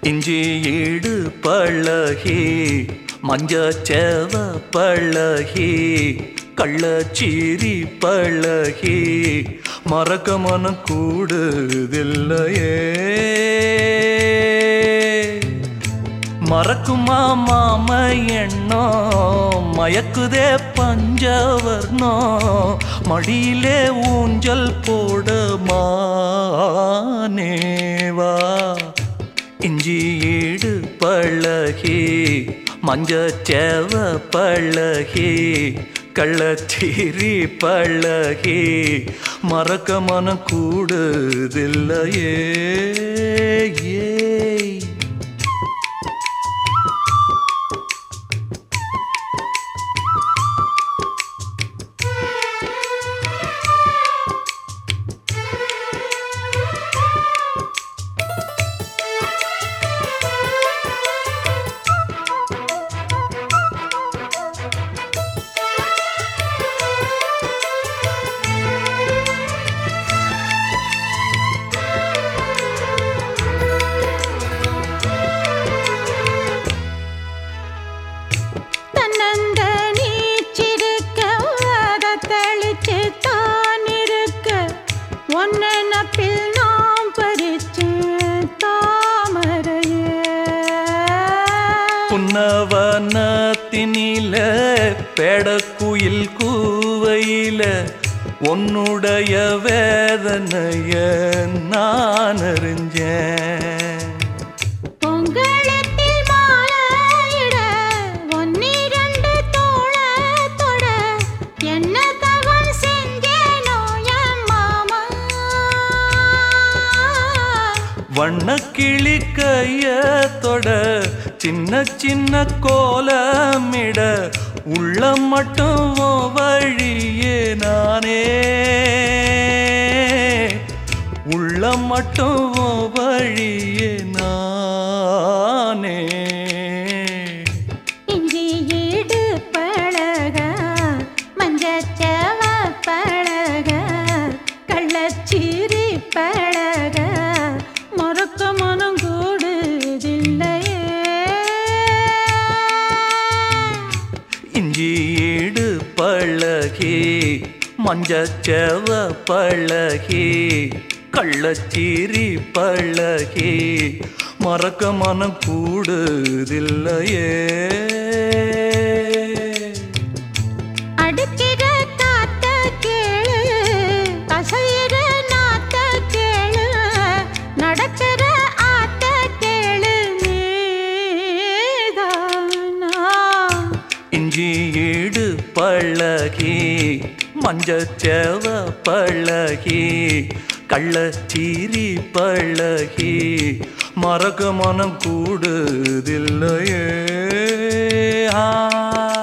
இஞ்சி ஈடு பழகி மஞ்சச்சேவ பழகி கள்ளச்சீரி பழகி மறக்க மனம் கூடுதில்லையே மறக்குமா மாம எண்ணோ மயக்குதே பஞ்சவர்ணோ மடியிலே ஊஞ்சல் போட மானேவா இஞ்சி ஈடு பழகி மஞ்சச்சேவ பழகி கள்ளச்சீரி பழகி மறக்க மனம் கூடுதில்லையே ஏய் தன்னந்த நீச்சிருக்க அதை தெளிச்சு தான் இருக்க ஒன்ன நப்பில் நாம் பறிச்சு தாமரைய புன்னவனத்தினில பெடக்குயில் கூவையில உன்னுடைய வேதனைய நான் அறிஞ்சேன் பொங்கலத்தில் மாலையிட ஒன்னிரண்டு தோழத்தொட என்ன தவம் செஞ்சேனோ என் மாமா வண்ணக்கிளி கையத்தொட சின்ன சின்ன கோலமிட உள்ள மட்டும் உன் வழியே நானே உள்ள மட்டும் உன் வழியே நானே இஞ்சி ஈடு பழக மஞ்சச்சவ பழக கள்ளச்சீரி பழக மறக்க மனம் கூடுதில்லையே இஞ்சி ஈடு பழகி மஞ்சச்செவ பழகி கள்ளச்சீரி பழகி மறக்க மனம் கூடுதில்லையே அடிக்கிற காத்த கேளு கசையிற நாத்த கேளு நடக்கிற ஆத்த கேளு நீதானா இஞ்சி ஈடு பழகி மஞ்சச்செவ பழகி கள்ளச்சீரி பழகி மறக்க மனம் கூடுதில்லையே ஆ